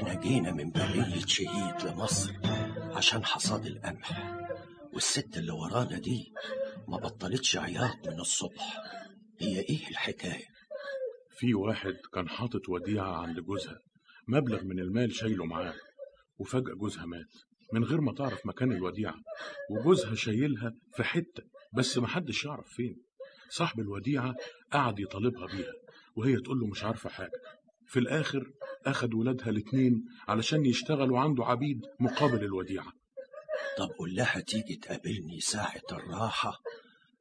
احنا جينا من برية شهيد لمصر عشان حصاد القمح والست اللي ورانا دي ما بطلتش عياط من الصبح هي ايه الحكاية في واحد كان حاطط وديعة عند جوزها مبلغ من المال شايله معاه وفجأة جوزها مات من غير ما تعرف مكان الوديعة وجوزها شايلها في حتة بس محدش يعرف فين صاحب الوديعة قعد يطالبها بيها وهي تقول له مش عارفة حاجة في الآخر أخد ولادها الاتنين علشان يشتغلوا عنده عبيد مقابل الوديعة طب قول لها تيجي تقابلني ساعة الراحة